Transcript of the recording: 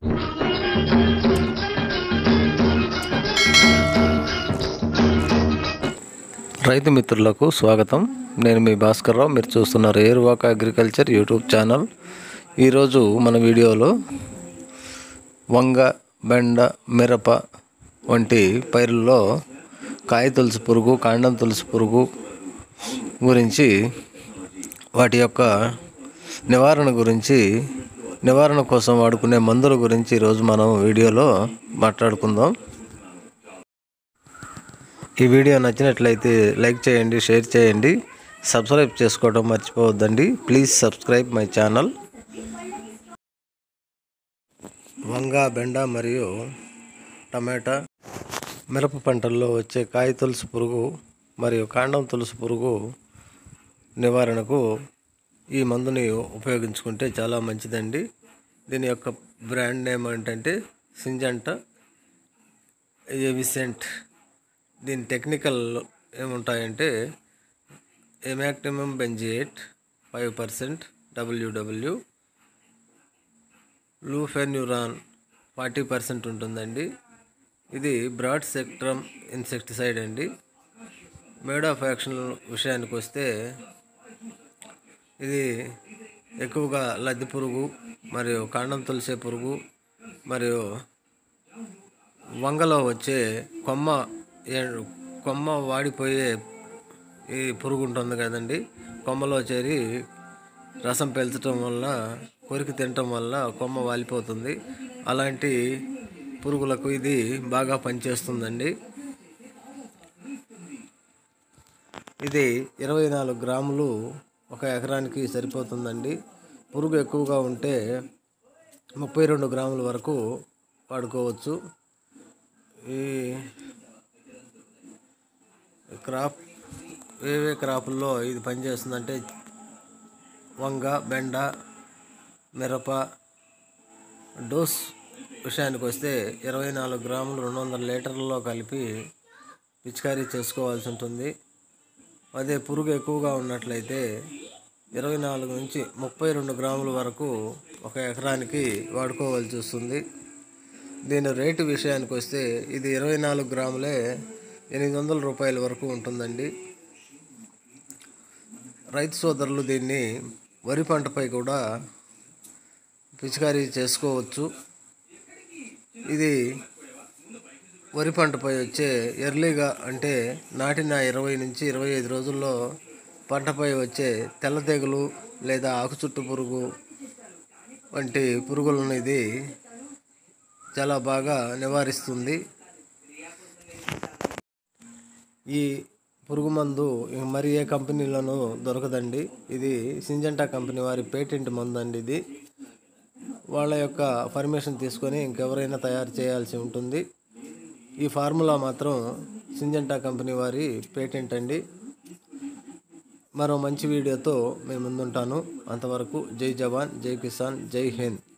రైతు మిత్రులకు స్వాగతం నేను మీ భాస్కర్రావు మీరు చూస్తున్నారు ఏరువాక అగ్రికల్చర్ యూట్యూబ్ ఛానల్ ఈరోజు మన వీడియోలో వంగ బెండ మిరప వంటి పైర్లలో కాయ తులసి పురుగు కాండం తులసి పురుగు గురించి వాటి యొక్క నివారణ గురించి నివారణ కోసం వాడుకునే మందుల గురించి ఈరోజు మనం వీడియోలో మాట్లాడుకుందాం ఈ వీడియో నచ్చినట్లయితే లైక్ చేయండి షేర్ చేయండి సబ్స్క్రైబ్ చేసుకోవడం మర్చిపోవద్దండి ప్లీజ్ సబ్స్క్రైబ్ మై ఛానల్ వంగ బెండ మరియు టమాటా మిరప పంటల్లో వచ్చే కాయ తులసి పురుగు మరియు కాండం తులసి పురుగు నివారణకు ఈ మందుని ఉపయోగించుకుంటే చాలా మంచిదండి దీని యొక్క బ్రాండ్ నేమ్ ఏంటంటే సింజంట ఎవిసెంట్ దీని టెక్నికల్ ఏముంటాయంటే emamectin benzoate five percent WW lufenuron forty percent ఉంటుందండి ఇది బ్రాడ్ సెక్ట్రమ్ ఇన్సెక్టిసైడ్ అండి మేడ్ ఆఫ్ యాక్షన్ విషయానికి వస్తే ఇది ఎక్కువగా లద్దె పురుగు మరియు కాండం తులసే పురుగు మరియు వంగలో వచ్చే కొమ్మ ఏ- కొమ్మ వాడిపోయే ఈ పురుగు ఉంటుంది కదండి కొమ్మలో చేరి రసం పెంచడం వల్ల కొరికి తినటం వల్ల కొమ్మ వాలిపోతుంది అలాంటి పురుగులకు ఇది బాగా పనిచేస్తుందండి ఇది ఇరవై నాలుగు గ్రాములు ఒక ఎకరానికి సరిపోతుందండి పురుగు ఎక్కువగా ఉంటే ముప్పై రెండు గ్రాముల వరకు వాడుకోవచ్చు ఈ క్రాప్ ఏవే క్రాపుల్లో ఇది పనిచేస్తుందంటే వంగ బెండ మిరప డోస్ విషయానికి వస్తే ఇరవై నాలుగు గ్రాములు రెండు వందల లీటర్లలో కలిపి పిచికారీ చేసుకోవాల్సి ఉంటుంది అదే పురుగు ఎక్కువగా ఉన్నట్లయితే ఇరవై నాలుగు నుంచి ముప్పై రెండు గ్రాముల వరకు ఒక ఎకరానికి వాడుకోవాల్సి వస్తుంది దీని రేటు విషయానికి వస్తే ఇది ఇరవై నాలుగు గ్రాములే ఎనిమిది వందల రూపాయల వరకు ఉంటుందండి రైతు సోదరులు దీన్ని వరి పంటపై కూడా పిచికారీ చేసుకోవచ్చు ఇది వరి పంటపై వచ్చే ఎర్లీగా అంటే నాటిన ఇరవై నుంచి ఇరవై ఐదు రోజుల్లో పంటపై వచ్చే తెల్ల తెగులు లేదా ఆకు చుట్టు పురుగు వంటి పురుగులను ఇది చాలా బాగా నివారిస్తుంది ఈ పురుగు మందు ఇంక మరి ఏ కంపెనీలోనూ దొరకదండి ఇది సింజంటా కంపెనీ వారి పేటెంట్ మందు అండి ఇది వాళ్ళ యొక్క పర్మిషన్ తీసుకొని ఇంకెవరైనా తయారు చేయాల్సి ఉంటుంది ఈ ఫార్ములా మాత్రం సింజంటా కంపెనీ వారి పేటెంట్ అండి మరో మంచి వీడియోతో మేము ముందుంటాను అంతవరకు జై జవాన్ జై కిసాన్ జై హింద్